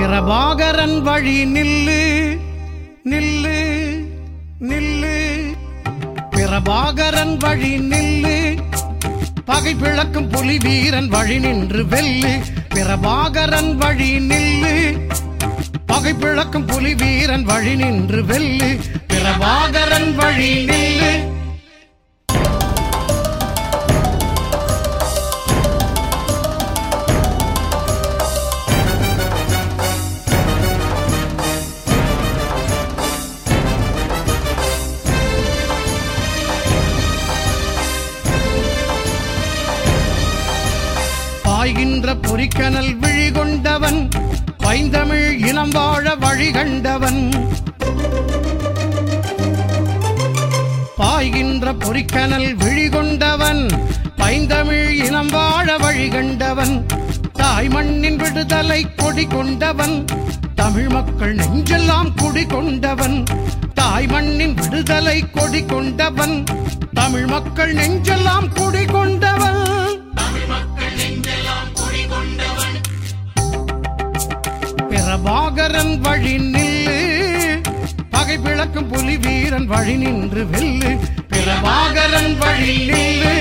பிரபாகரன் வழி நில்லு நில்லு நில்லு பிரபாகரன் வழி நில்லு பகை பிளக்கும் புலி வீரன் வழி நின்று வெல்லு பிரபாகரன் வழி நில்லு பகை பிளக்கும் புலி வீரன் வழி நின்று வெல்லு பிரபாகரன் வழி நில்லு பாய்கின்ற பொறிக்கனல் விழி கொண்டவன் பைந்தமிழ் இனம் வாழ வழி கண்டவன் பாய்கின்ற பொறிக்கனல் விழி கொண்டவன் பைந்தமிழ் இனம் வாழ வழி கண்டவன் தாய் மண்ணின் விடுதலை கொடி கொண்டவன் தமிழ் மக்கள் நெஞ்செல்லாம் குடி கொண்டவன் தாய் மண்ணின் விடுதலை கொடி கொண்டவன் தமிழ் மக்கள் நெஞ்செல்லாம் குடி கொண்டவன் பிரபாகரன் வழி நில்லு பகை பிளக்கும் புலி வீரன் வழி நின்று வெல்லு பிரபாகரன் வழி நில்லு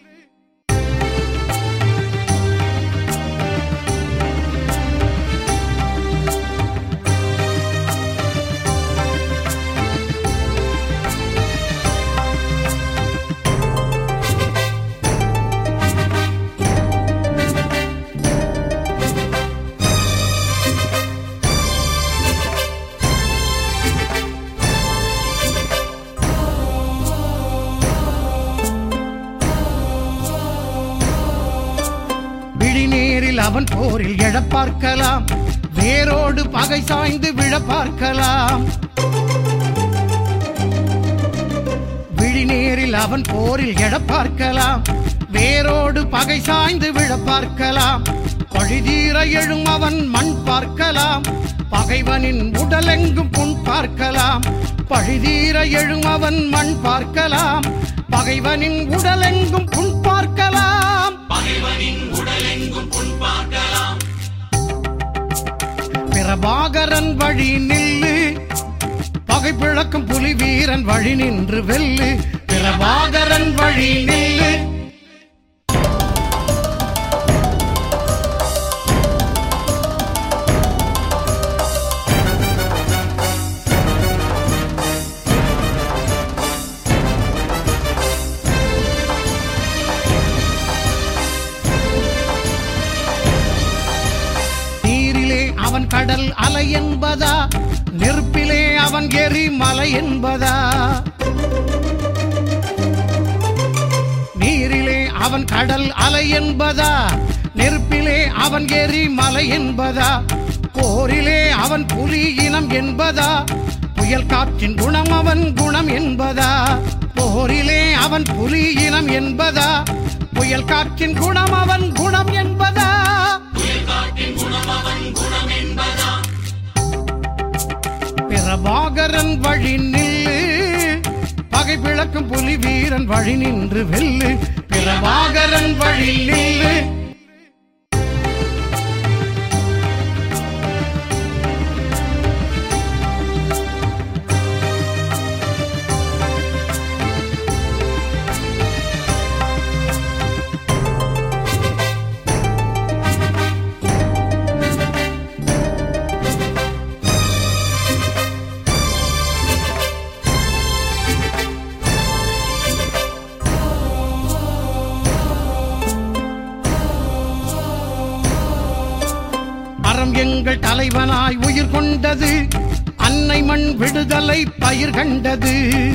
விழிநீரில் அவன் போரில் எழப் பார்க்கலாம் வேரோடு பகை சாய்ந்து விழ பார்க்கலாம் விழிநீரில் அவன் போரில் எழப் பார்க்கலாம் வேரோடு பகை சாய்ந்து விழ பார்க்கலாம் பழிதீர எழும் அவன் மண் பார்க்கலாம் பகைவனின் உடலெங்கும் புண் பார்க்கலாம் பழிதீர எழும் அவன் மண் பார்க்கலாம் பகைவனின் உடலெங்கும் புண் பார்க்கலாம் பிரபாகரன் வழி நில்லு பகை பிளக்கும் புலி வீரன் வழி நின்று வெல்லு பிரபாகரன் வழி நில்லு நீரிலே அவன் கடல் அலை என்பதா நெருப்பிலே அவன் எரி மலை என்பதா நீரிலே அவன் கடல் அலை என்பதா நெருப்பிலே அவன் எரி மலை என்பதா போரிலே அவன் புலி இனம் என்பதா புயல் காற்றின் குணம் அவன் குணம் என்பதா போரிலே அவன் புலி இனம் என்பதா புயல் காற்றின் குணம் அவன் குணம் என்பதா பிரபாகரன் வழி நில்லு பகை பிளக்கும் புலி வீரன் வழி நின்று வெல்லு பிரபாகரன் வழி நில்லு அறம் எங்கள் தலைவனாய் உயிர் கொண்டது அன்னை மண் விடுதலை பயிர் கண்டது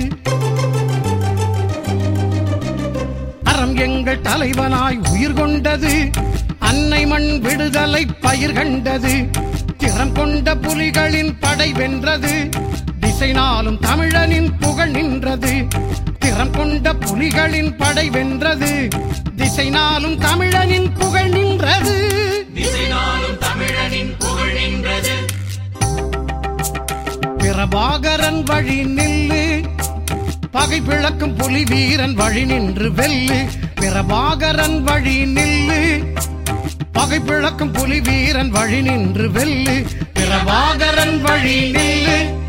அறம் எங்கள் தலைவனாய் உயிர் கொண்டது அன்னை மண் விடுதலை பயிர் கண்டது திறம் கொண்ட புலிகளின் படை வென்றது திசை நாளும் தமிழனின் புகழ் நின்றது திறம் கொண்ட புலிகளின் படை வென்றது திசை நாளும் தமிழனின் புகழ் நின்றது திசைநாளும் தமிழனின் புகழ் நின்றது பிரபாகரன் வழி நில்லு பகை பிளக்கும் புலி வீரன் வழி நின்று வெல்லு பிரபாகரன் வழி நில்லு பகை பிளக்கும் புலி வீரன் வழி நின்று வெல்லு பிரபாகரன் வழி நில்லு